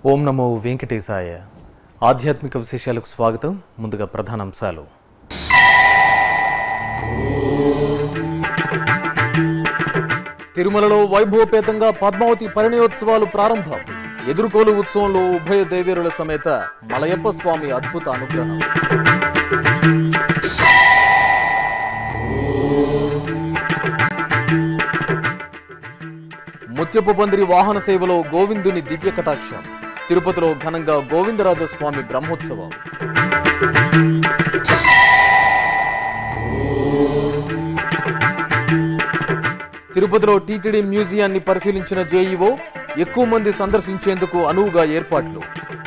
ఓం నమో వెంకటేశాయ ఆధ్యాత్మిక విశేషాలకు స్వాగతం ముందుగా ప్రధాన అంశాలు తిరుమలలో వైభవపేతంగా పద్మావతి పరిణయోత్సవాలు ప్రారంభం ఎదుర్కోలు ఉత్సవంలో ఉభయ దేవేరుల సమేత మలయప్ప స్వామి అద్భుత అనుగ్రహం ముత్యపు పందిరి వాహన సేవలో గోవిందుని దివ్య కటాక్షం తిరుపతిలో ఘనంగా గోవిందరాజ స్వామి బ్రహ్మోత్సవం తిరుపతిలో టీటీడీ మ్యూజియాన్ని పరిశీలించిన జేఈఓ ఎక్కువ మంది సందర్శించేందుకు అనువుగా ఏర్పాట్లు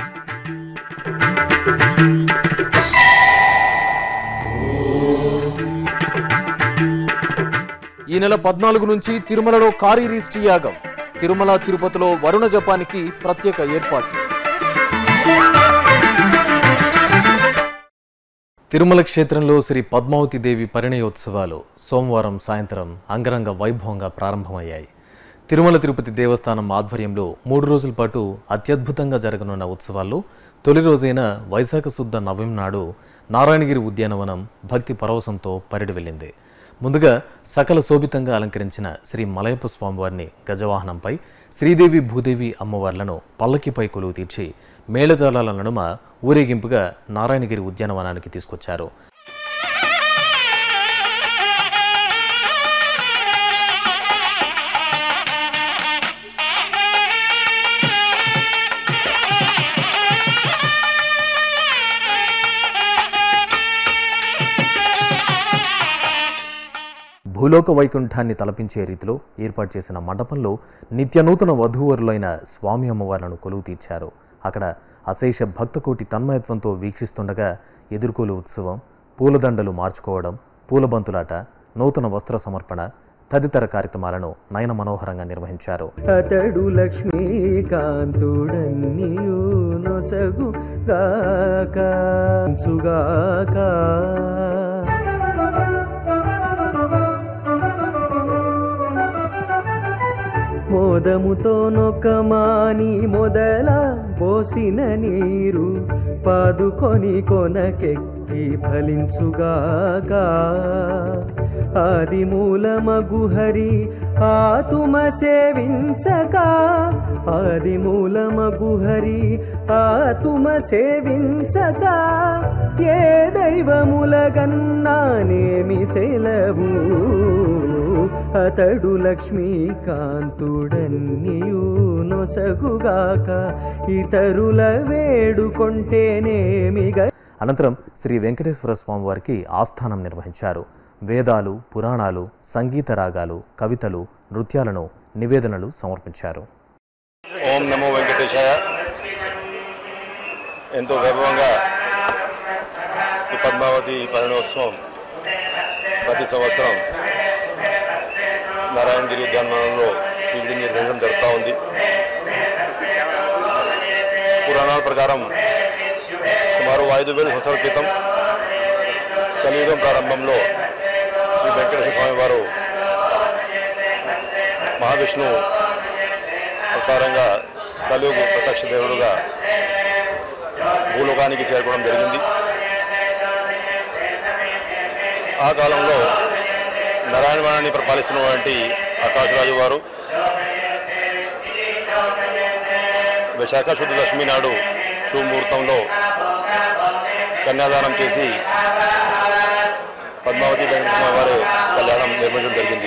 ఈ నెల పద్నాలుగు నుంచి తిరుమలలో కారీరీష్టి యాగం తిరుమల తిరుపతిలో వరుణ జపానికి ప్రత్యేక ఏర్పాట్లు తిరుమల క్షేత్రంలో శ్రీ పద్మావతి దేవి పరిణయోత్సవాలు సోమవారం సాయంత్రం అంగరంగ వైభవంగా ప్రారంభమయ్యాయి తిరుమల తిరుపతి దేవస్థానం ఆధ్వర్యంలో మూడు రోజుల పాటు అత్యద్భుతంగా జరగనున్న ఉత్సవాల్లో తొలి రోజైన వైశాఖ శుద్ధ నవమి నాడు నారాయణగిరి ఉద్యానవనం భక్తి పరవశంతో పరిడి వెళ్ళింది ముందుగా సకల శోభితంగా అలంకరించిన శ్రీ మలయప్ప స్వామివారిని గజవాహనంపై శ్రీదేవి భూదేవి అమ్మవార్లను పల్లకిపై కొలువు తీర్చి మేళతాళాల నడుమ ఊరేగింపుగా నారాయణగిరి ఉద్యానవనానికి తీసుకొచ్చారు భూలోక వైకుంఠాన్ని తలపించే రీతిలో ఏర్పాటు చేసిన మండపంలో నిత్యనూతన వధూవరులైన స్వామి అమ్మవార్లను కొలువు తీర్చారు అక్కడ అశేష భక్తకోటి తన్మయత్వంతో వీక్షిస్తుండగా ఎదుర్కోలు ఉత్సవం పూలదండలు మార్చుకోవడం పూలబంతులాట నూతన వస్త్ర సమర్పణ తదితర కార్యక్రమాలను నయన మనోహరంగా నిర్వహించారు అతడు లక్ష్మీకాంతుడన్నియు నొసగు గాక సుగాక మోదముతో నొక్కమాని మొదల పోసిన నీరు పాదుకొని కొనకెక్కి ఫలించుగాక ఆది మూలమగు హరి ఆతుమ సేవించక ఆది మూలమగు హరి ఆతుమ సేవించక ఏ దైవములగన్నానేమి సెలవు అతడు లక్ష్మీకాంతుడన్నియు నొసగుగాక ఇతరుల వేడుకొంటేనేమిగ అనంతరం శ్రీ వెంకటేశ్వర స్వామి వారికి ఆస్థానం నిర్వహించారు వేదాలు పురాణాలు సంగీత రాగాలు కవితలు నృత్యాలను నివేదనలు సమర్పించారు ఓం నమో వెంకటేశాయ ఎంతో వైభవంగా ఈ పద్మావతి పరిణోత్సవం ప్రతి సంవత్సరం నారాయణగిరి ఉద్యానవనంలో టీవీ నిర్వహించడం జరుగుతూ ఉంది పురాణాల ప్రకారం సుమారు ఐదు వేల సంవత్సరాల క్రితం కలియుగం ప్రారంభంలో శ్రీ వెంకటేశ్వర స్వామి వారు మహావిష్ణు అవతారంగా కలియుగ ప్రత్యక్ష దేవుడుగా భూలోకానికి చేరుకోవడం జరిగింది ఆ కాలంలో నారాయణవనాన్ని పరిపాలిస్తున్నటువంటి ఆకాశరాజు వారు విశాఖ శుద్ధ దశమి నాడు శుభముహూర్తంలో కన్యాదానం చేసి పద్మావతి వెంకటేశ్వర వారి కళ్యాణం నిర్వహించడం జరిగింది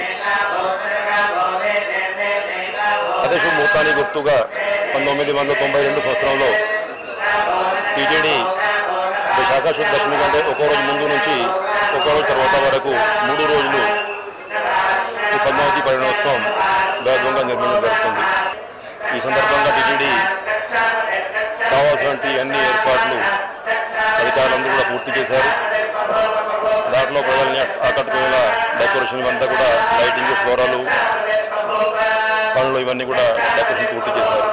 అదే శుభముహూర్తానికి గుర్తుగా పంతొమ్మిది వందల తొంభై రెండు సంవత్సరంలో టీటీడీ విశాఖ శుద్ధ దశమి కంటే ఒక్కో రోజు ముందు నుంచి ఒక్కో రోజు తర్వాత వరకు మూడు రోజులు ఈ పద్మావతి పరిణోత్సవం వైభవంగా నిర్వహించడం జరుగుతుంది ఈ సందర్భంగా టీటీడీ కావాల్సినటువంటి అన్ని ఏర్పాట్లు అధికారులందరూ కూడా పూర్తి చేశారు దాంట్లో ప్రజల్ని ఆకట్టుకునేలా డెకరేషన్ అంతా కూడా లైటింగ్ ఫ్లోరాలు పనులు ఇవన్నీ కూడా డెకరేషన్ పూర్తి చేశారు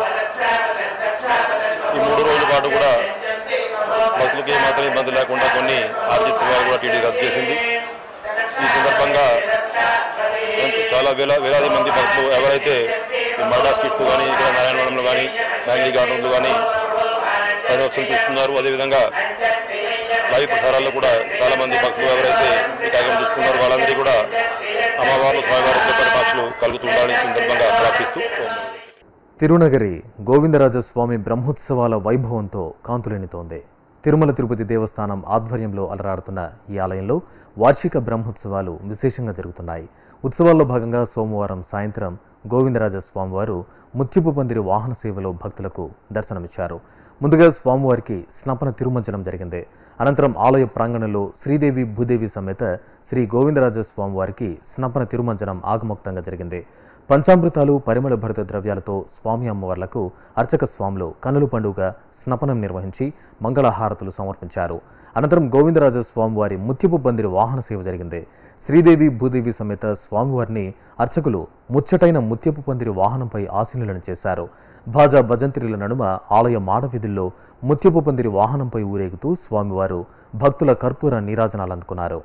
ఈ మూడు రోజుల పాటు కూడా భక్తులకి ఏమాత్రం ఇబ్బంది లేకుండా కొన్ని ఆర్థిక సేవలు కూడా టీడీ రద్దు చేసింది ఈ సందర్భంగా ఎంతో చాలా వేల వేలాది మంది భక్తులు ఎవరైతే మరడా స్ట్రీట్తో కానీ ఇక్కడ నారాయణవనంలో కానీ మ్యాగ్లీ గార్డెన్లో కానీ పరిణోత్సవం చూస్తున్నారు అదేవిధంగా లైవ్ ప్రసారాల్లో కూడా చాలా మంది భక్తులు ఎవరైతే ఈ కార్యక్రమం చూస్తున్నారు వాళ్ళందరికీ కూడా అమ్మవార్లు స్వామివారి కృపణ భాషలు కలుగుతుండాలని ఈ సందర్భంగా ప్రార్థిస్తూ తిరునగరి గోవిందరాజస్వామి బ్రహ్మోత్సవాల వైభవంతో కాంతులెన్నుతోంది తిరుమల తిరుపతి దేవస్థానం ఆధ్వర్యంలో అలరాడుతున్న ఈ ఆలయంలో వార్షిక బ్రహ్మోత్సవాలు విశేషంగా జరుగుతున్నాయి ఉత్సవాల్లో భాగంగా సోమవారం సాయంత్రం గోవిందరాజ స్వామివారు ముత్యపు పందిరి వాహన సేవలో భక్తులకు దర్శనమిచ్చారు ముందుగా స్వామివారికి స్నపన తిరుమంజనం జరిగింది అనంతరం ఆలయ ప్రాంగణంలో శ్రీదేవి భూదేవి సమేత శ్రీ గోవిందరాజ స్వామివారికి స్నపన తిరుమంజనం ఆగమోక్తంగా జరిగింది పంచామృతాలు పరిమళ భరిత ద్రవ్యాలతో స్వామి అమ్మవార్లకు అర్చక స్వాములు కనుల పండుగ స్నపనం నిర్వహించి మంగళహారతులు సమర్పించారు అనంతరం గోవిందరాజ స్వామివారి ముత్యపు పందిరి వాహన సేవ జరిగింది శ్రీదేవి భూదేవి సమేత స్వామివారిని అర్చకులు ముచ్చటైన ముత్యపు పందిరి వాహనంపై ఆసీనులను చేశారు భాజా భజంత్రిల నడుమ ఆలయ మాడవీధుల్లో ముత్యపు పందిరి వాహనంపై ఊరేగుతూ స్వామివారు భక్తుల కర్పూర నీరాజనాలు అందుకున్నారు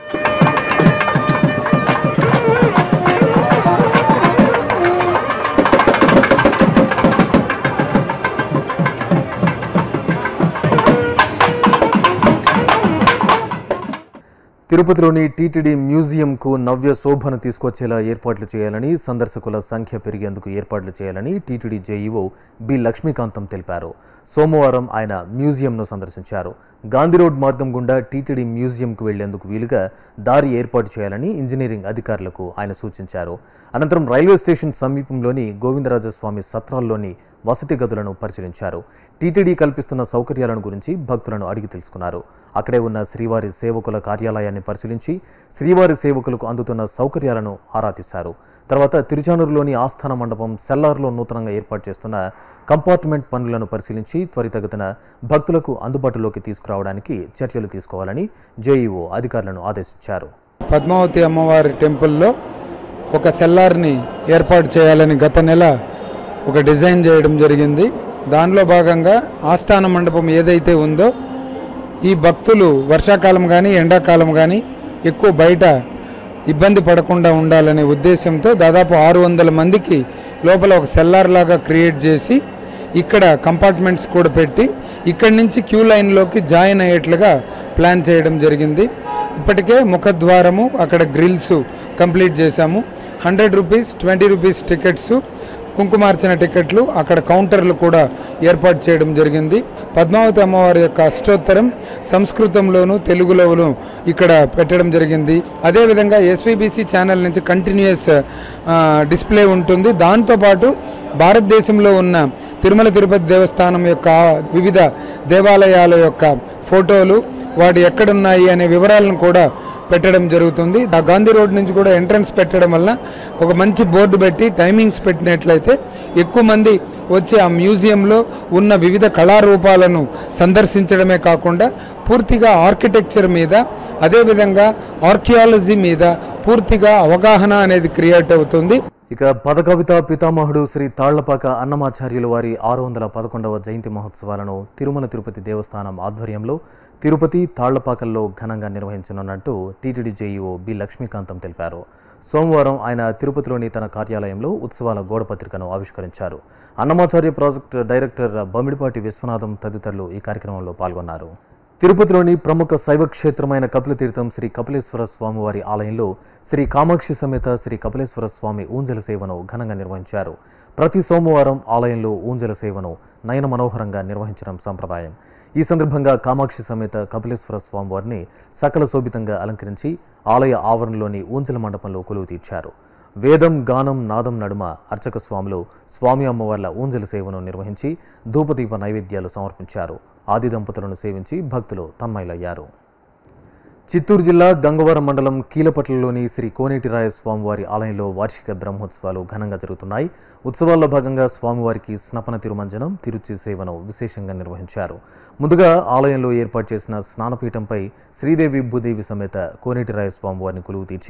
తిరుపతిలోని టీటీడీ మ్యూజియంకు నవ్య శోభను తీసుకొచ్చేలా ఏర్పాట్లు చేయాలని సందర్శకుల సంఖ్య పెరిగేందుకు ఏర్పాట్లు చేయాలని టీటీడీ జేఈఓ బి లక్ష్మీకాంతం తెలిపారు సోమవారం ఆయన మ్యూజియంను సందర్శించారు గాంధీ రోడ్ మార్గం గుండా టీటీడీ మ్యూజియంకు వెళ్లేందుకు వీలుగా దారి ఏర్పాటు చేయాలని ఇంజనీరింగ్ అధికారులకు ఆయన సూచించారు అనంతరం రైల్వే స్టేషన్ సమీపంలోని గోవిందరాజస్వామి సత్రాల్లోని వసతి గదులను పరిశీలించారు టీటీడీ కల్పిస్తున్న సౌకర్యాలను గురించి భక్తులను అడిగి తెలుసుకున్నారు అక్కడే ఉన్న శ్రీవారి సేవకుల కార్యాలయాన్ని పరిశీలించి శ్రీవారి సేవకులకు అందుతున్న సౌకర్యాలను ఆరా తీశారు తర్వాత తిరుచానూరులోని ఆస్థాన మండపం సెల్లార్లో నూతనంగా ఏర్పాటు చేస్తున్న కంపార్ట్మెంట్ పనులను పరిశీలించి త్వరితగతిన భక్తులకు అందుబాటులోకి తీసుకురావడానికి చర్యలు తీసుకోవాలని జేఈఓ అధికారులను ఆదేశించారు పద్మావతి అమ్మవారి టెంపుల్లో ఒక సెల్లార్ని ఏర్పాటు చేయాలని గత నెల ఒక డిజైన్ చేయడం జరిగింది దానిలో భాగంగా ఆస్థాన మండపం ఏదైతే ఉందో ఈ భక్తులు వర్షాకాలం కానీ ఎండాకాలం కానీ ఎక్కువ బయట ఇబ్బంది పడకుండా ఉండాలనే ఉద్దేశంతో దాదాపు ఆరు వందల మందికి లోపల ఒక సెల్లార్ లాగా క్రియేట్ చేసి ఇక్కడ కంపార్ట్మెంట్స్ కూడా పెట్టి ఇక్కడి నుంచి క్యూ లైన్లోకి జాయిన్ అయ్యేట్లుగా ప్లాన్ చేయడం జరిగింది ఇప్పటికే ముఖద్వారము అక్కడ గ్రిల్స్ కంప్లీట్ చేశాము hundred rupees twenty rupees tickets కుంకుమార్చన టికెట్లు అక్కడ కౌంటర్లు కూడా ఏర్పాటు చేయడం జరిగింది పద్మావతి అమ్మవారి యొక్క అష్టోత్తరం సంస్కృతంలోను తెలుగులోను ఇక్కడ పెట్టడం జరిగింది అదేవిధంగా ఎస్వీబీసీ ఛానల్ నుంచి కంటిన్యూస్ డిస్ప్లే ఉంటుంది దాంతోపాటు భారతదేశంలో ఉన్న తిరుమల తిరుపతి దేవస్థానం యొక్క వివిధ దేవాలయాల యొక్క ఫోటోలు వాటి ఎక్కడున్నాయి అనే వివరాలను కూడా పెట్టడం జరుగుతుంది ఆ గాంధీ రోడ్ నుంచి కూడా ఎంట్రన్స్ పెట్టడం వల్ల ఒక మంచి బోర్డు పెట్టి టైమింగ్స్ పెట్టినట్లయితే ఎక్కువ మంది వచ్చి ఆ మ్యూజియంలో ఉన్న వివిధ కళారూపాలను సందర్శించడమే కాకుండా పూర్తిగా ఆర్కిటెక్చర్ మీద అదేవిధంగా ఆర్కియాలజీ మీద పూర్తిగా అవగాహన అనేది క్రియేట్ అవుతుంది ఇక పదకవిత పితామహుడు శ్రీ తాళ్లపాక అన్నమాచార్యుల వారి ఆరు వందల పదకొండవ జయంతి మహోత్సవాలను తిరుమల తిరుపతి దేవస్థానం ఆధ్వర్యంలో తిరుపతి తాళ్లపాకల్లో ఘనంగా నిర్వహించనున్నట్టు టీటీడీ జేఈఓ బి లక్ష్మీకాంతం తెలిపారు సోమవారం ఆయన తిరుపతిలోని తన కార్యాలయంలో ఉత్సవాల గోడపత్రికను ఆవిష్కరించారు అన్నమాచార్య ప్రాజెక్టు డైరెక్టర్ బమిడిపాటి విశ్వనాథం తదితరులు ఈ కార్యక్రమంలో పాల్గొన్నారు తిరుపతిలోని ప్రముఖ శైవ క్షేత్రమైన కపిలతీర్థం శ్రీ కపిలేశ్వర స్వామివారి ఆలయంలో శ్రీ కామాక్షి సమేత శ్రీ కపిలేశ్వర స్వామి ఊంజల సేవను ఘనంగా నిర్వహించారు ప్రతి సోమవారం ఆలయంలో ఊంజల సేవను నయన మనోహరంగా నిర్వహించడం సంప్రదాయం ఈ సందర్భంగా కామాక్షి సమేత కపిలేశ్వర స్వామివారిని సకల శోభితంగా అలంకరించి ఆలయ ఆవరణలోని ఊంజల మండపంలో కొలువు తీర్చారు వేదం గానం నాదం నడుమ అర్చక స్వాములు స్వామి అమ్మవార్ల ఊంజల సేవను నిర్వహించి ధూపదీప నైవేద్యాలు సమర్పించారు ఆది దంపతులను సేవించి భక్తులు తన్మయులయ్యారు చిత్తూరు జిల్లా గంగవరం మండలం కీలపట్లలోని శ్రీ కోనేటిరాయ స్వామివారి ఆలయంలో వార్షిక బ్రహ్మోత్సవాలు ఘనంగా జరుగుతున్నాయి ఉత్సవాల్లో భాగంగా స్వామివారికి స్నపన తిరుమంజనం తిరుచి సేవను విశేషంగా నిర్వహించారు ముందుగా ఆలయంలో ఏర్పాటు చేసిన స్నానపీఠంపై శ్రీదేవి భూదేవి సమేత కోనేటిరాయ స్వామివారిని కొలువు తీర్చి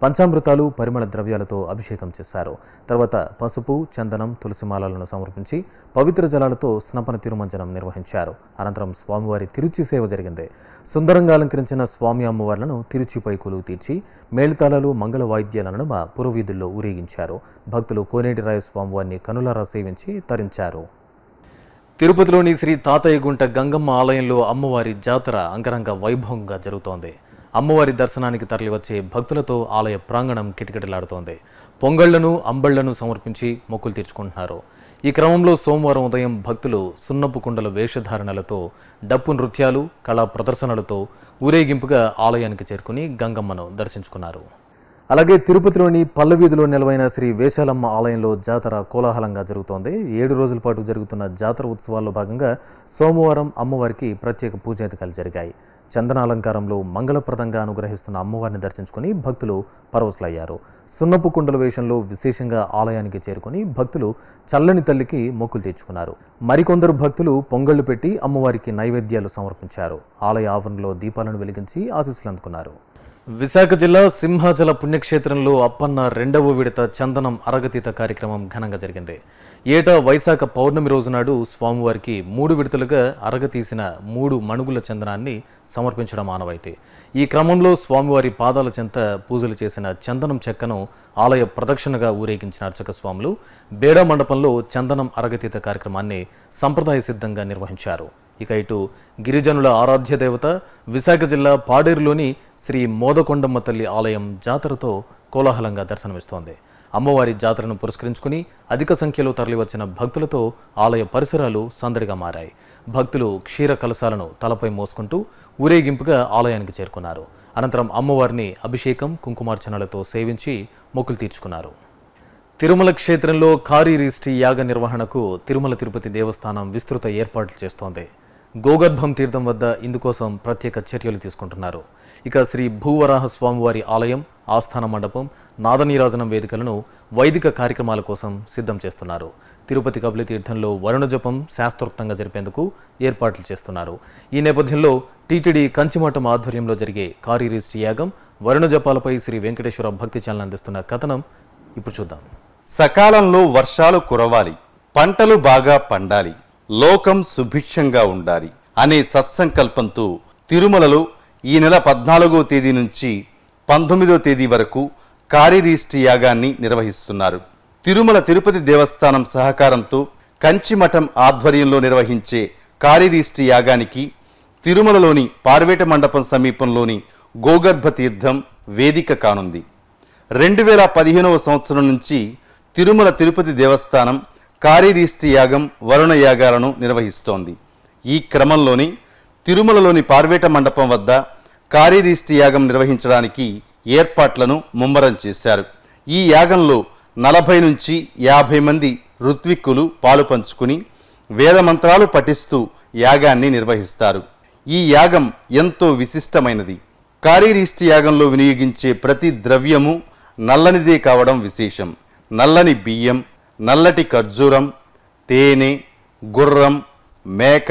పంచామృతాలు పరిమళ ద్రవ్యాలతో అభిషేకం చేశారు తర్వాత పసుపు చందనం తులసిమాలలను సమర్పించి పవిత్ర జలాలతో స్నపన తిరుమంజనం నిర్వహించారు అనంతరం స్వామివారి తిరుచి సేవ జరిగింది సుందరంగా అలంకరించిన స్వామి అమ్మవార్లను తిరుచిపై కొలువు తీర్చి మేళతాళాలు మంగళ వాయిద్యాల నడుమ పురవీధుల్లో ఊరేగించారు భక్తులు కోనేటి రాయ స్వామివారిని కనులారా సేవించి తరించారు తిరుపతిలోని శ్రీ తాతయ్యగుంట గంగమ్మ ఆలయంలో అమ్మవారి జాతర అంగరంగ వైభవంగా జరుగుతోంది అమ్మవారి దర్శనానికి తరలివచ్చే భక్తులతో ఆలయ ప్రాంగణం కిటకిటలాడుతోంది పొంగళ్లను అంబళ్లను సమర్పించి మొక్కులు తీర్చుకుంటున్నారు ఈ క్రమంలో సోమవారం ఉదయం భక్తులు సున్నపు కుండల వేషధారణలతో డప్పు నృత్యాలు కళా ప్రదర్శనలతో ఊరేగింపుగా ఆలయానికి చేరుకుని గంగమ్మను దర్శించుకున్నారు అలాగే తిరుపతిలోని పల్లవీధిలో నిలవైన శ్రీ వేశాలమ్మ ఆలయంలో జాతర కోలాహలంగా జరుగుతోంది ఏడు రోజుల పాటు జరుగుతున్న జాతర ఉత్సవాల్లో భాగంగా సోమవారం అమ్మవారికి ప్రత్యేక పూజాధికాలు జరిగాయి చందనాలంకారంలో మంగళప్రదంగా అనుగ్రహిస్తున్న అమ్మవారిని దర్శించుకుని భక్తులు పరవశులయ్యారు సున్నపు కుండల వేషంలో విశేషంగా ఆలయానికి చేరుకుని భక్తులు చల్లని తల్లికి మొక్కులు తీర్చుకున్నారు మరికొందరు భక్తులు పొంగళ్లు పెట్టి అమ్మవారికి నైవేద్యాలు సమర్పించారు ఆలయ ఆవరణలో దీపాలను వెలిగించి ఆశీస్సులు అందుకున్నారు విశాఖ జిల్లా సింహాచల పుణ్యక్షేత్రంలో అప్పన్న రెండవ విడత చందనం అరగతీత కార్యక్రమం ఘనంగా జరిగింది ఏటా వైశాఖ పౌర్ణమి రోజు నాడు స్వామివారికి మూడు విడతలుగా అరగతీసిన మూడు మణుగుల చందనాన్ని సమర్పించడం ఆనవాయితీ ఈ క్రమంలో స్వామివారి పాదాల చెంత పూజలు చేసిన చందనం చెక్కను ఆలయ ప్రదక్షిణగా ఊరేగించిన అర్చక స్వాములు బేడ మండపంలో చందనం అరగతీత కార్యక్రమాన్ని సంప్రదాయ సిద్ధంగా నిర్వహించారు ఇక ఇటు గిరిజనుల ఆరాధ్య దేవత విశాఖ జిల్లా పాడేరులోని శ్రీ మోదకొండమ్మ తల్లి ఆలయం జాతరతో కోలాహలంగా దర్శనమిస్తోంది అమ్మవారి జాతరను పురస్కరించుకుని అధిక సంఖ్యలో తరలివచ్చిన భక్తులతో ఆలయ పరిసరాలు సందడిగా మారాయి భక్తులు క్షీర కలశాలను తలపై మోసుకుంటూ ఊరేగింపుగా ఆలయానికి చేరుకున్నారు అనంతరం అమ్మవారిని అభిషేకం కుంకుమార్చనలతో సేవించి మొక్కులు తీర్చుకున్నారు తిరుమల క్షేత్రంలో కారీరిష్టి యాగ నిర్వహణకు తిరుమల తిరుపతి దేవస్థానం విస్తృత ఏర్పాట్లు చేస్తోంది గోగర్భం తీర్థం వద్ద ఇందుకోసం ప్రత్యేక చర్యలు తీసుకుంటున్నారు ఇక శ్రీ భూవరాహ స్వామివారి ఆలయం ఆస్థాన మండపం నాదనీరాజనం వేదికలను వైదిక కార్యక్రమాల కోసం సిద్ధం చేస్తున్నారు తిరుపతి కపిల తీర్థంలో వరుణ జపం శాస్త్రోక్తంగా జరిపేందుకు ఏర్పాట్లు చేస్తున్నారు ఈ నేపథ్యంలో టీటీడీ కంచిమఠం ఆధ్వర్యంలో జరిగే కారీరిష్టి యాగం వరుణ జపాలపై శ్రీ వెంకటేశ్వర భక్తి ఛానల్ అందిస్తున్న కథనం ఇప్పుడు చూద్దాం సకాలంలో వర్షాలు కురవాలి పంటలు బాగా పండాలి లోకం సుభిక్షంగా ఉండాలి అనే సత్సంకల్పంతో తిరుమలలో ఈ నెల పద్నాలుగో తేదీ నుంచి పంతొమ్మిదో తేదీ వరకు కారిరీష్టి యాగాన్ని నిర్వహిస్తున్నారు తిరుమల తిరుపతి దేవస్థానం సహకారంతో కంచిమఠం ఆధ్వర్యంలో నిర్వహించే కారిరీష్టి యాగానికి తిరుమలలోని పార్వేట మండపం సమీపంలోని గోగర్భ తీర్థం వేదిక కానుంది రెండు వేల పదిహేనవ సంవత్సరం నుంచి తిరుమల తిరుపతి దేవస్థానం కారీరీష్టి యాగం వరుణ యాగాలను నిర్వహిస్తోంది ఈ క్రమంలోని తిరుమలలోని పార్వేట మండపం వద్ద కారీరీష్టి యాగం నిర్వహించడానికి ఏర్పాట్లను ముమ్మరం చేశారు ఈ యాగంలో నలభై నుంచి యాభై మంది ఋత్విక్కులు పాలు పంచుకుని వేదమంత్రాలు పఠిస్తూ యాగాన్ని నిర్వహిస్తారు ఈ యాగం ఎంతో విశిష్టమైనది కారీరీష్టి యాగంలో వినియోగించే ప్రతి ద్రవ్యము నల్లనిదే కావడం విశేషం నల్లని బియ్యం నల్లటి ఖర్జూరం తేనె గుర్రం మేక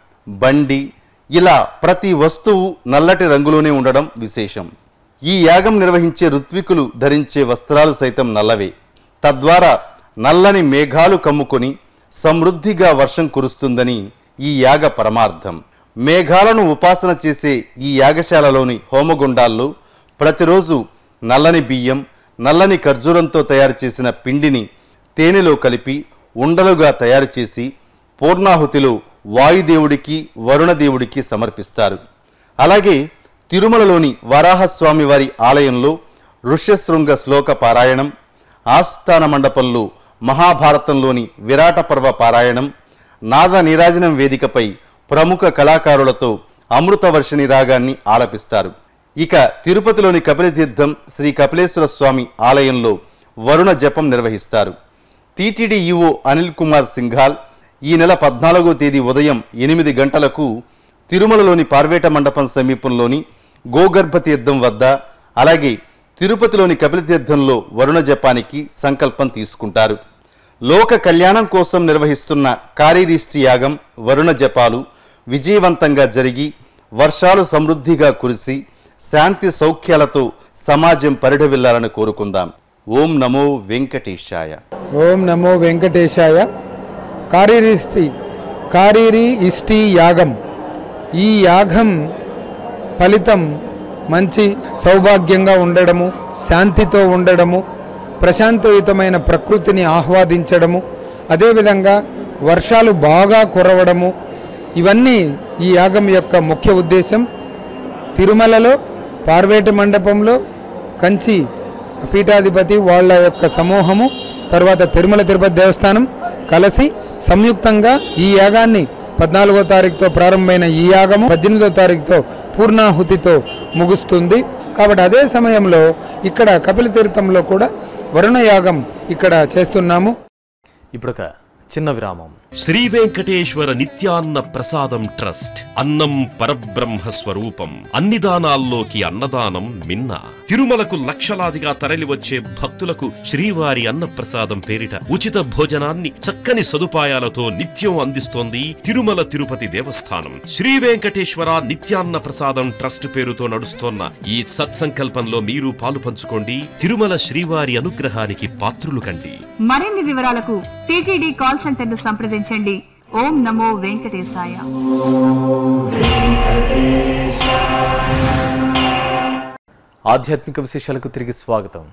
బండి ఇలా ప్రతి వస్తువు నల్లటి రంగులోనే ఉండడం విశేషం ఈ యాగం నిర్వహించే ఋత్వికులు ధరించే వస్త్రాలు సైతం నల్లవే తద్వారా నల్లని మేఘాలు కమ్ముకొని సమృద్ధిగా వర్షం కురుస్తుందని ఈ యాగ పరమార్థం మేఘాలను ఉపాసన చేసే ఈ యాగశాలలోని హోమగుండాల్లో ప్రతిరోజు నల్లని బియ్యం నల్లని ఖర్జూరంతో తయారు చేసిన పిండిని తేనెలో కలిపి ఉండలుగా తయారు చేసి పూర్ణాహుతిలో వాయుదేవుడికి వరుణదేవుడికి సమర్పిస్తారు అలాగే తిరుమలలోని వరాహస్వామి వారి ఆలయంలో ఋష్యశృంగ శ్లోక పారాయణం ఆస్థాన మండపంలో మహాభారతంలోని విరాట పర్వ పారాయణం నాద నీరాజనం వేదికపై ప్రముఖ కళాకారులతో అమృతవర్షిణి రాగాన్ని ఆలపిస్తారు ఇక తిరుపతిలోని కపిలతీర్థం శ్రీ కపిలేశ్వర స్వామి ఆలయంలో వరుణ జపం నిర్వహిస్తారు టీటీడీ ఈవో అనిల్ కుమార్ సింఘాల్ ఈ నెల పద్నాలుగో తేదీ ఉదయం ఎనిమిది గంటలకు తిరుమలలోని పార్వేట మండపం సమీపంలోని గోగర్భ తీర్థం వద్ద అలాగే తిరుపతిలోని కపిలతీర్థంలో వరుణ జపానికి సంకల్పం తీసుకుంటారు లోక కళ్యాణం కోసం నిర్వహిస్తున్న కారీరిష్టి యాగం వరుణ జపాలు విజయవంతంగా జరిగి వర్షాలు సమృద్ధిగా కురిసి శాంతి సౌఖ్యాలతో సమాజం పరిఢవిల్లాలని కోరుకుందాం ఓం నమో వెంకటేశాయ ఓం నమో వెంకటేశాయ కారీరిష్టి కారీరి ఇష్టి యాగం ఈ యాగం ఫలితం మంచి సౌభాగ్యంగా ఉండడము శాంతితో ఉండడము ప్రశాంతయుతమైన ప్రకృతిని ఆహ్వాదించడము అదేవిధంగా వర్షాలు బాగా కురవడము ఇవన్నీ ఈ యాగం యొక్క ముఖ్య ఉద్దేశం తిరుమలలో పార్వేటి మండపంలో కంచి పీఠాధిపతి వాళ్ళ యొక్క సమూహము తర్వాత తిరుమల తిరుపతి దేవస్థానం కలిసి సంయుక్తంగా ఈ యాగాన్ని పద్నాలుగో తారీఖుతో ప్రారంభమైన ఈ యాగము పద్దెనిమిదో తారీఖుతో పూర్ణాహుతితో ముగుస్తుంది కాబట్టి అదే సమయంలో ఇక్కడ కపిల తీర్థంలో కూడా వరుణ యాగం ఇక్కడ చేస్తున్నాము ఇప్పుడొక చిన్న విరామం శ్రీ వెంకటేశ్వర నిత్యాన్న ప్రసాదం ట్రస్ట్ అన్నం పరబ్రహ్మ స్వరూపం అన్ని దానాల్లోకి అన్నదానం మిన్న తిరుమలకు లక్షలాదిగా తరలివచ్చే భక్తులకు శ్రీవారి అన్న ప్రసాదం పేరిట ఉచిత భోజనాన్ని చక్కని సదుపాయాలతో నిత్యం అందిస్తోంది తిరుమల తిరుపతి దేవస్థానం శ్రీ వెంకటేశ్వర నిత్యాన్న ప్రసాదం ట్రస్ట్ పేరుతో నడుస్తోన్న ఈ సత్సంకల్పంలో మీరు పాలు పంచుకోండి తిరుమల శ్రీవారి అనుగ్రహానికి పాత్రులు కండి మరిన్ని వివరాలకు టీటీడీ కాల్ సెంటర్ ను సంప్రదించండి ఓం నమో వెంకటేశాయ ఆధ్యాత్మిక విశేషాలకు తిరిగి స్వాగతం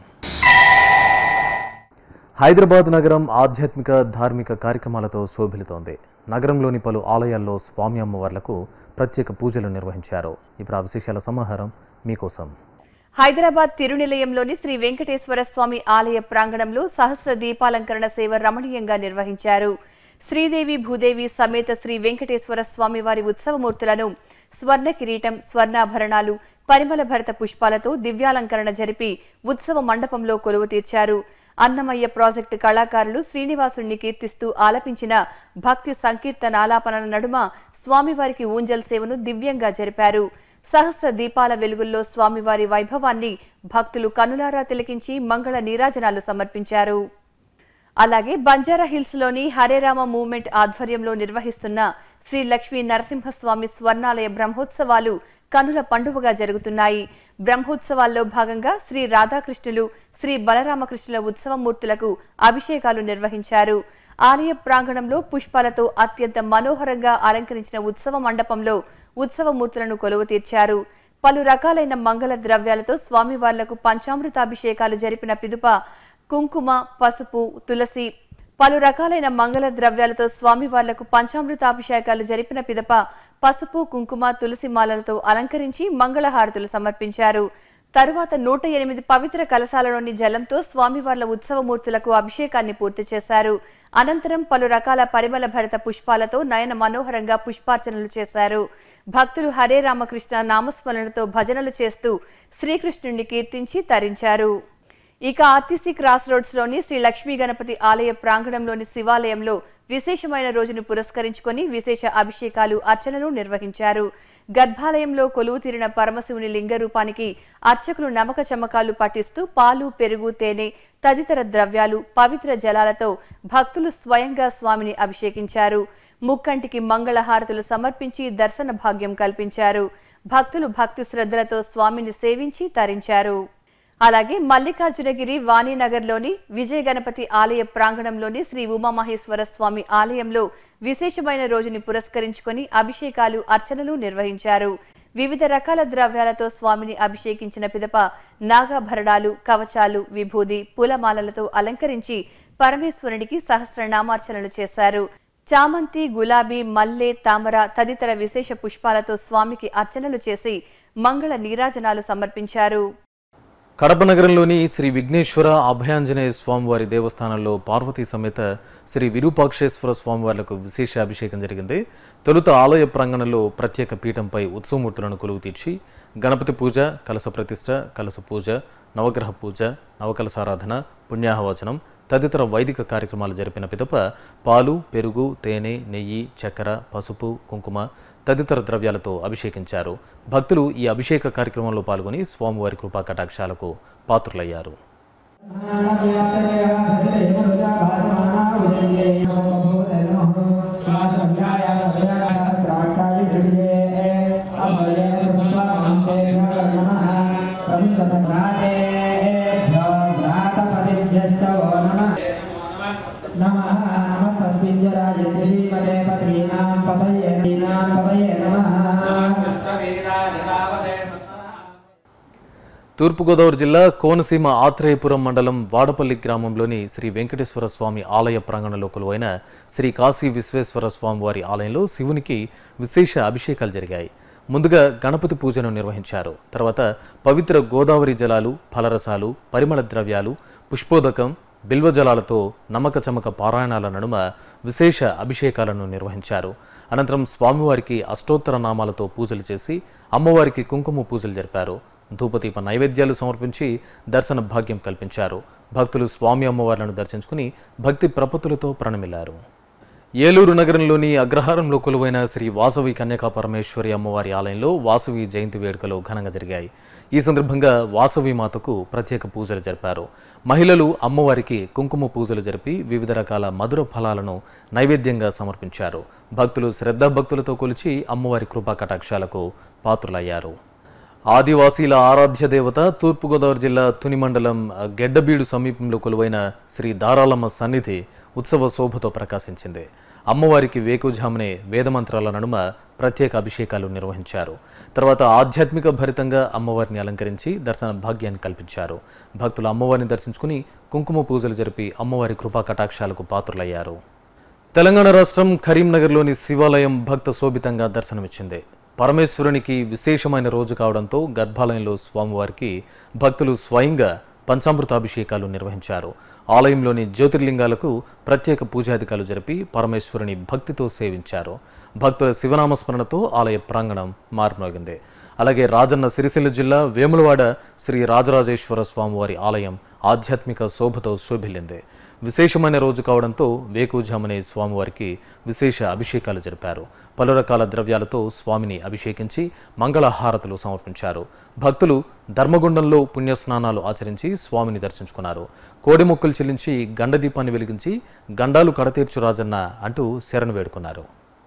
హైదరాబాద్ నగరం ఆధ్యాత్మిక ధార్మిక కార్యక్రమాలతో శోభిలుతోంది నగరంలోని పలు ఆలయాల్లో స్వామి అమ్మవార్లకు ప్రత్యేక పూజలు నిర్వహించారు ఇప్పుడు ఆ విశేషాల సమాహారం మీకోసం హైదరాబాద్ తిరునిలయంలోని శ్రీ వెంకటేశ్వర స్వామి ఆలయ ప్రాంగణంలో సహస్ర దీపాలంకరణ సేవ రమణీయంగా నిర్వహించారు శ్రీదేవి భూదేవి సమేత శ్రీ వెంకటేశ్వర స్వామి వారి ఉత్సవమూర్తులను స్వర్ణ కిరీటం స్వర్ణాభరణాలు పరిమళ భరత పుష్పాలతో దివ్యాలంకరణ జరిపి ఉత్సవ మండపంలో కొలువు తీర్చారు అన్నమయ్య ప్రాజెక్టు కళాకారులు శ్రీనివాసుణ్ణి కీర్తిస్తూ ఆలపించిన భక్తి సంకీర్తనాలాపనల నడుమ స్వామివారికి ఊంజల్ సేవను దివ్యంగా జరిపారు సహస్ర దీపాల వెలుగుల్లో స్వామివారి వైభవాన్ని భక్తులు కనులారా తిలకించి మంగళ నీరాజనాలు సమర్పించారు అలాగే బంజారా హిల్స్ లోని హరేరామ మూవ్మెంట్ ఆధ్వర్యంలో నిర్వహిస్తున్న శ్రీ లక్ష్మీ నరసింహస్వామి స్వర్ణాలయ బ్రహ్మోత్సవాలు కనుల పండుగగా జరుగుతున్నాయి బ్రహ్మోత్సవాల్లో భాగంగా శ్రీ రాధాకృష్ణులు శ్రీ బలరామకృష్ణుల ఉత్సవమూర్తులకు అభిషేకాలు నిర్వహించారు ఆలయ ప్రాంగణంలో పుష్పాలతో అత్యంత మనోహరంగా అలంకరించిన ఉత్సవ మండపంలో ఉత్సవమూర్తులను కొలువు తీర్చారు పలు రకాలైన మంగళ ద్రవ్యాలతో స్వామివార్లకు పంచామృతాభిషేకాలు జరిపిన పిదుప కుంకుమ పసుపు తులసి పలు రకాలైన మంగళ ద్రవ్యాలతో స్వామివార్లకు పంచామృతాభిషేకాలు జరిపిన పిదప పసుపు కుంకుమ తులసి మాలలతో అలంకరించి మంగళహారతులు సమర్పించారు తరువాత నూట ఎనిమిది పవిత్ర కలశాలలోని జలంతో స్వామివార్ల ఉత్సవమూర్తులకు అభిషేకాన్ని పూర్తి చేశారు అనంతరం పలు రకాల పరిమళ భరిత పుష్పాలతో నయన మనోహరంగా పుష్పార్చనలు చేశారు భక్తులు హరే రామకృష్ణ నామస్మరణతో భజనలు చేస్తూ శ్రీకృష్ణుడిని కీర్తించి తరించారు ఇక ఆర్టీసీ క్రాస్ రోడ్స్ లోని శ్రీ లక్ష్మీ గణపతి ఆలయ ప్రాంగణంలోని శివాలయంలో విశేషమైన రోజును పురస్కరించుకొని విశేష అభిషేకాలు అర్చనలు నిర్వహించారు గర్భాలయంలో కొలువు తీరిన పరమశివుని లింగ రూపానికి అర్చకులు నమక చమకాలు పఠిస్తూ పాలు పెరుగు తేనె తదితర ద్రవ్యాలు పవిత్ర జలాలతో భక్తులు స్వయంగా స్వామిని అభిషేకించారు ముక్కంటికి మంగళహారతులు సమర్పించి దర్శన భాగ్యం కల్పించారు భక్తులు భక్తి శ్రద్ధలతో స్వామిని సేవించి తరించారు అలాగే మల్లికార్జునగిరి వాణినగర్లోని విజయ గణపతి ఆలయ ప్రాంగణంలోని శ్రీ ఉమామహేశ్వర స్వామి ఆలయంలో విశేషమైన రోజుని పురస్కరించుకొని అభిషేకాలు అర్చనలు నిర్వహించారు వివిధ రకాల ద్రవ్యాలతో స్వామిని అభిషేకించిన పిదప నాగాభరణాలు కవచాలు విభూది పూలమాలలతో అలంకరించి పరమేశ్వరునికి సహస్రనామార్చనలు చేశారు చామంతి గులాబీ మల్లె తామర తదితర విశేష పుష్పాలతో స్వామికి అర్చనలు చేసి మంగళ నీరాజనాలు సమర్పించారు కడప నగరంలోని శ్రీ విఘ్నేశ్వర అభయాంజనేయ స్వామివారి దేవస్థానంలో పార్వతీ సమేత శ్రీ విరూపాక్షేశ్వర స్వామివార్లకు విశేష అభిషేకం జరిగింది తొలుత ఆలయ ప్రాంగణంలో ప్రత్యేక పీఠంపై ఉత్సవమూర్తులను కొలువు తీర్చి గణపతి పూజ కలస ప్రతిష్ట కలస పూజ నవగ్రహ పూజ నవకలసారాధన పుణ్యాహవచనం తదితర వైదిక కార్యక్రమాలు జరిపిన పిదప పాలు పెరుగు తేనె నెయ్యి చక్కెర పసుపు కుంకుమ తదితర ద్రవ్యాలతో అభిషేకించారు భక్తులు ఈ అభిషేక కార్యక్రమంలో పాల్గొని స్వామివారి కృపా కటాక్షాలకు పాత్రులయ్యారు అభయ व्रातेभ्यो व्रातपतिभ्यश्च वो नमः नमः नमः तस्मिञ्जराय श्रीमते पत्नीनां पतये दीनां पतये नमः తూర్పుగోదావరి జిల్లా కోనసీమ ఆత్రేయపురం మండలం వాడపల్లి గ్రామంలోని శ్రీ వెంకటేశ్వర స్వామి ఆలయ ప్రాంగణంలో కొలువైన శ్రీ కాశీ విశ్వేశ్వర స్వామి వారి ఆలయంలో శివునికి విశేష అభిషేకాలు జరిగాయి ముందుగా గణపతి పూజను నిర్వహించారు తర్వాత పవిత్ర గోదావరి జలాలు ఫలరసాలు పరిమళ ద్రవ్యాలు పుష్పోదకం బిల్వజలాలతో నమ్మక చమక పారాయణాల నడుమ విశేష అభిషేకాలను నిర్వహించారు అనంతరం స్వామివారికి అష్టోత్తర నామాలతో పూజలు చేసి అమ్మవారికి కుంకుమ పూజలు జరిపారు ధూపదీప నైవేద్యాలు సమర్పించి దర్శన భాగ్యం కల్పించారు భక్తులు స్వామి అమ్మవార్లను దర్శించుకుని భక్తి ప్రపత్తులతో ప్రణమిల్లారు ఏలూరు నగరంలోని అగ్రహారంలో కొలువైన శ్రీ వాసవి కన్యకా పరమేశ్వరి అమ్మవారి ఆలయంలో వాసవి జయంతి వేడుకలు ఘనంగా జరిగాయి ఈ సందర్భంగా వాసవి మాతకు ప్రత్యేక పూజలు జరిపారు మహిళలు అమ్మవారికి కుంకుమ పూజలు జరిపి వివిధ రకాల మధుర ఫలాలను నైవేద్యంగా సమర్పించారు భక్తులు శ్రద్ధాభక్తులతో కొలిచి అమ్మవారి కృపా కటాక్షాలకు పాత్రులయ్యారు ఆదివాసీల ఆరాధ్య దేవత తూర్పుగోదావరి జిల్లా తుని మండలం గెడ్డబీడు సమీపంలో కొలువైన శ్రీ దారాలమ్మ సన్నిధి ఉత్సవ శోభతో ప్రకాశించింది అమ్మవారికి వేకుజామునే వేదమంత్రాల నడుమ ప్రత్యేక అభిషేకాలు నిర్వహించారు తర్వాత ఆధ్యాత్మిక భరితంగా అమ్మవారిని అలంకరించి దర్శన భాగ్యాన్ని కల్పించారు భక్తులు అమ్మవారిని దర్శించుకుని కుంకుమ పూజలు జరిపి అమ్మవారి కృపా కటాక్షాలకు పాత్రులయ్యారు తెలంగాణ రాష్ట్రం కరీంనగర్లోని శివాలయం భక్త శోభితంగా దర్శనమిచ్చింది పరమేశ్వరునికి విశేషమైన రోజు కావడంతో గర్భాలయంలో స్వామివారికి భక్తులు స్వయంగా పంచామృతాభిషేకాలు నిర్వహించారు ఆలయంలోని జ్యోతిర్లింగాలకు ప్రత్యేక పూజాధికాలు జరిపి పరమేశ్వరుని భక్తితో సేవించారు భక్తుల శివనామస్మరణతో ఆలయ ప్రాంగణం మారుమోగింది అలాగే రాజన్న సిరిసిల్ల జిల్లా వేములవాడ శ్రీ రాజరాజేశ్వర స్వామివారి ఆలయం ఆధ్యాత్మిక శోభతో శోభిల్లింది విశేషమైన రోజు కావడంతో వేకుజామునే స్వామివారికి విశేష అభిషేకాలు జరిపారు పలు రకాల ద్రవ్యాలతో స్వామిని అభిషేకించి మంగళహారతులు సమర్పించారు భక్తులు ధర్మగుండంలో పుణ్యస్నానాలు ఆచరించి స్వామిని దర్శించుకున్నారు కోడి మొక్కులు చెల్లించి గండదీపాన్ని వెలిగించి గండాలు కడతీర్చు రాజన్న అంటూ శరణు వేడుకున్నారు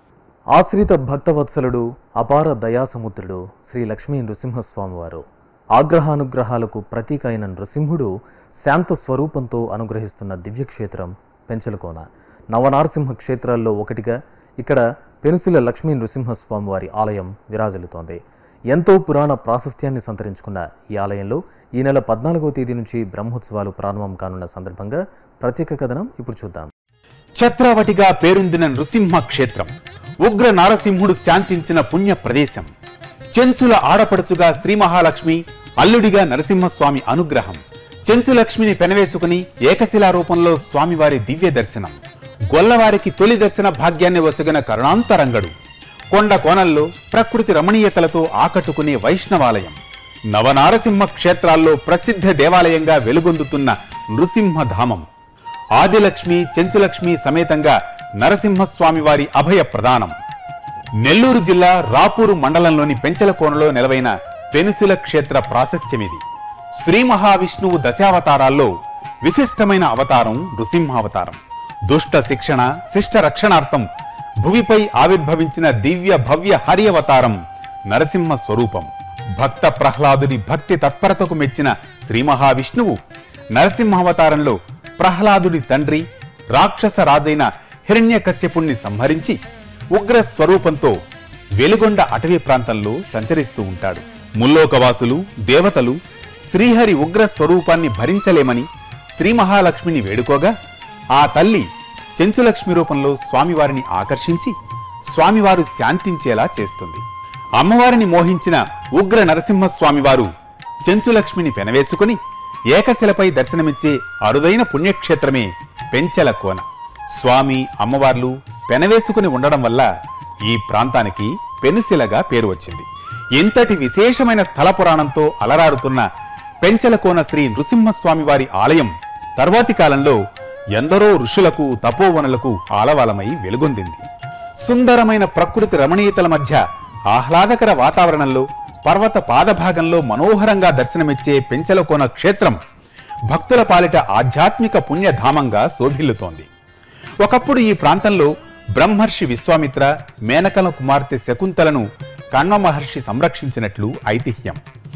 ఆశ్రిత భక్తవత్సలుడు అపార దయాసముద్రుడు శ్రీ లక్ష్మీ నృసింహస్వామివారు ఆగ్రహానుగ్రహాలకు ప్రతీక అయిన నృసింహుడు శాంత స్వరూపంతో అనుగ్రహిస్తున్న దివ్యక్షేత్రం పెంచలకోన నవనారసింహ క్షేత్రాల్లో ఒకటిగా ఇక్కడ పెనుసిల లక్ష్మీ నృసింహస్వామి వారి ఆలయం విరాజిల్లుతోంది ఎంతో పురాణ ప్రాశస్త్యాన్ని సంతరించుకున్న ఈ ఆలయంలో ఈ నెల పద్నాలుగవ తేదీ నుంచి బ్రహ్మోత్సవాలు ప్రారంభం కానున్న సందర్భంగా ప్రత్యేక కథనం ఇప్పుడు చూద్దాం ఛత్రావటిగా పేరొందిన నృసింహ క్షేత్రం ఉగ్ర నారసింహుడు శాంతించిన పుణ్య ప్రదేశం చెంచుల ఆడపడుచుగా శ్రీ మహాలక్ష్మి అల్లుడిగా నరసింహస్వామి అనుగ్రహం చెంచులక్ష్మిని పెనవేసుకుని ఏకశిలా రూపంలో స్వామివారి దివ్య దర్శనం గొల్లవారికి తొలి దర్శన భాగ్యాన్ని వసగిన కరుణాంతరంగడు కొండ కోణల్లో ప్రకృతి రమణీయతలతో ఆకట్టుకునే వైష్ణవాలయం నవనారసింహ క్షేత్రాల్లో ప్రసిద్ధ దేవాలయంగా వెలుగొందుతున్న నృసింహధామం ఆదిలక్ష్మి చెంచులక్ష్మి సమేతంగా నరసింహస్వామి వారి అభయ ప్రదానం నెల్లూరు జిల్లా రాపూరు మండలంలోని పెంచలకోనలో నెలవైన పెనుసుల క్షేత్ర ప్రాశస్త్యమిది శ్రీ మహావిష్ణువు దశావతారాల్లో విశిష్టమైన అవతారం నృసింహావతారం దుష్ట శిక్షణ శిష్ట రక్షణార్థం భువిపై ఆవిర్భవించిన దివ్య భవ్య హరి అవతారం నరసింహ స్వరూపం భక్త ప్రహ్లాదుని భక్తి తత్పరతకు మెచ్చిన శ్రీ మహావిష్ణువు నరసింహావతారంలో ప్రహ్లాదుడి తండ్రి రాక్షస రాజైన హిరణ్యకశ్యపుణ్ణి సంహరించి ఉగ్ర స్వరూపంతో వెలుగొండ అటవీ ప్రాంతంలో సంచరిస్తూ ఉంటాడు ముల్లోకవాసులు దేవతలు శ్రీహరి ఉగ్ర స్వరూపాన్ని భరించలేమని శ్రీ మహాలక్ష్మిని వేడుకోగా ఆ తల్లి చెంచులక్ష్మి రూపంలో స్వామివారిని ఆకర్షించి స్వామివారు శాంతించేలా చేస్తుంది అమ్మవారిని మోహించిన ఉగ్ర నరసింహస్వామివారు చెంచులక్ష్మిని పెనవేసుకుని ఏకశిలపై దర్శనమిచ్చే అరుదైన పుణ్యక్షేత్రమే పెంచెల కోన స్వామి అమ్మవార్లు పెనవేసుకుని ఉండడం వల్ల ఈ ప్రాంతానికి పెనుశిలగా పేరు వచ్చింది ఇంతటి విశేషమైన స్థల పురాణంతో అలరారుతున్న పెంచలకోన శ్రీ నృసింహస్వామి వారి ఆలయం తర్వాతి కాలంలో ఎందరో ఋషులకు తపోవనులకు ఆలవాలమై వెలుగొందింది సుందరమైన ప్రకృతి రమణీయతల మధ్య ఆహ్లాదకర వాతావరణంలో పర్వత పాదభాగంలో మనోహరంగా దర్శనమిచ్చే పెంచలకోన క్షేత్రం భక్తుల పాలిట ఆధ్యాత్మిక పుణ్యధామంగా శోభిల్లుతోంది ఒకప్పుడు ఈ ప్రాంతంలో బ్రహ్మర్షి విశ్వామిత్ర మేనకల కుమార్తె శకుంతలను కణ్వ మహర్షి సంరక్షించినట్లు ఐతిహ్యం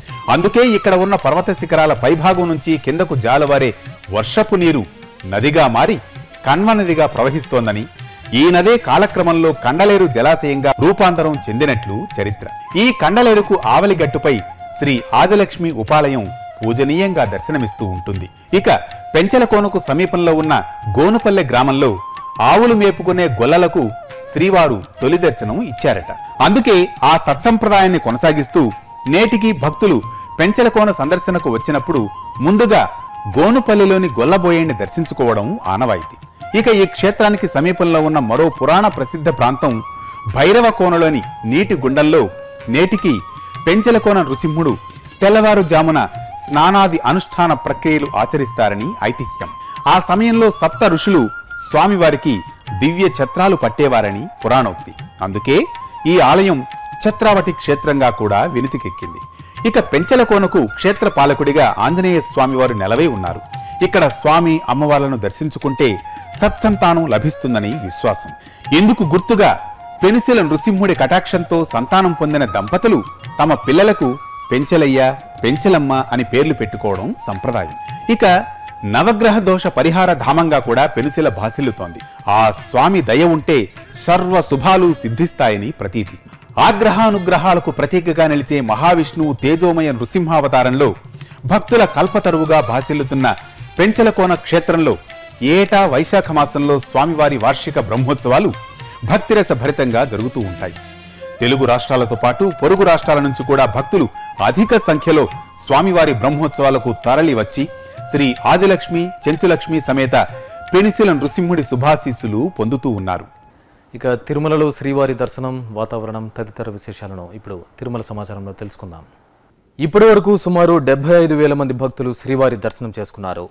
అందుకే ఇక్కడ ఉన్న పర్వత శిఖరాల పైభాగం నుంచి కిందకు జాలవారే వర్షపు నీరు నదిగా మారి కన్వ నదిగా ప్రవహిస్తోందని ఈ నదే కాలక్రమంలో కండలేరు జలాశయంగా రూపాంతరం చెందినట్లు చరిత్ర ఈ కండలేరుకు ఆవలిగట్టుపై శ్రీ ఆదిలక్ష్మి ఉపాలయం పూజనీయంగా దర్శనమిస్తూ ఉంటుంది ఇక పెంచలకోనకు సమీపంలో ఉన్న గోనుపల్లె గ్రామంలో ఆవులు మేపుకునే గొల్లలకు శ్రీవారు తొలి దర్శనం ఇచ్చారట అందుకే ఆ సత్సంప్రదాయాన్ని కొనసాగిస్తూ నేటికి భక్తులు పెంచలకోన సందర్శనకు వచ్చినప్పుడు ముందుగా గోనుపల్లిలోని గొల్లబోయేని దర్శించుకోవడం ఆనవాయితీ ఇక ఈ క్షేత్రానికి సమీపంలో ఉన్న మరో పురాణ ప్రసిద్ధ ప్రాంతం భైరవ కోనలోని నీటి గుండంలో నేటికి పెంచలకోన నృసింహుడు తెల్లవారుజామున స్నానాది అనుష్ఠాన ప్రక్రియలు ఆచరిస్తారని ఐతిహ్యం ఆ సమయంలో సప్త ఋషులు స్వామివారికి దివ్య ఛత్రాలు పట్టేవారని పురాణోక్తి అందుకే ఈ ఆలయం ఛత్రావటి క్షేత్రంగా కూడా వినితికెక్కింది ఇక పెంచలకోనకు క్షేత్ర పాలకుడిగా ఆంజనేయ స్వామివారు నెలవై ఉన్నారు ఇక్కడ స్వామి అమ్మవార్లను దర్శించుకుంటే సత్సంతానం లభిస్తుందని విశ్వాసం ఇందుకు గుర్తుగా పెనిసెల నృసింహుడి కటాక్షంతో సంతానం పొందిన దంపతులు తమ పిల్లలకు పెంచలయ్య పెంచలమ్మ అని పేర్లు పెట్టుకోవడం సంప్రదాయం ఇక నవగ్రహ దోష పరిహార ధామంగా కూడా పెనుసిల భాసిల్లుతోంది ఆ స్వామి దయ ఉంటే సర్వ శుభాలు సిద్ధిస్తాయని ప్రతీతి ఆగ్రహానుగ్రహాలకు ప్రతీకగా నిలిచే మహావిష్ణువు తేజోమయ నృసింహావతారంలో భక్తుల కల్పతరువుగా భాసిల్లుతున్న పెంచలకోన క్షేత్రంలో ఏటా వైశాఖ మాసంలో స్వామివారి వార్షిక బ్రహ్మోత్సవాలు భక్తిరస భరితంగా జరుగుతూ ఉంటాయి తెలుగు రాష్ట్రాలతో పాటు పొరుగు రాష్ట్రాల నుంచి కూడా భక్తులు అధిక సంఖ్యలో స్వామివారి బ్రహ్మోత్సవాలకు తరలి వచ్చి శ్రీ ఆదిలక్ష్మి చెంచులక్ష్మి సమేత పెనిసిల నృసింహుడి శుభాశీస్సులు పొందుతూ ఉన్నారు ఇక తిరుమలలో శ్రీవారి దర్శనం వాతావరణం తదితర విశేషాలను ఇప్పుడు తిరుమల సమాచారంలో తెలుసుకుందాం ఇప్పటి వరకు సుమారు డెబ్బై ఐదు వేల మంది భక్తులు శ్రీవారి దర్శనం చేసుకున్నారు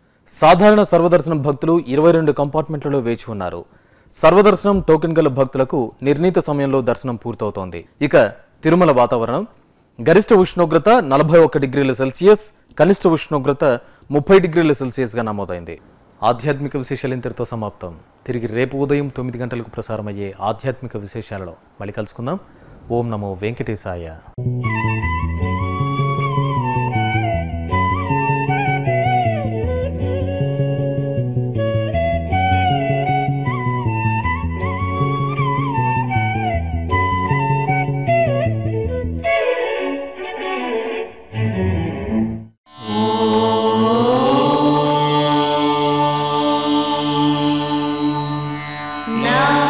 సాధారణ సర్వదర్శనం భక్తులు ఇరవై రెండు కంపార్ట్మెంట్లలో వేచి ఉన్నారు సర్వదర్శనం టోకెన్ గల భక్తులకు నిర్ణీత సమయంలో దర్శనం పూర్తవుతోంది ఇక తిరుమల వాతావరణం గరిష్ట ఉష్ణోగ్రత నలభై ఒక్క డిగ్రీల సెల్సియస్ కనిష్ట ఉష్ణోగ్రత ముప్పై డిగ్రీల సెల్సియస్గా నమోదైంది ఆధ్యాత్మిక విశేషాలు ఇంతటితో సమాప్తం తిరిగి రేపు ఉదయం తొమ్మిది గంటలకు ప్రసారమయ్యే ఆధ్యాత్మిక విశేషాలలో మళ్ళీ కలుసుకుందాం ఓం నమో వెంకటేశాయ నా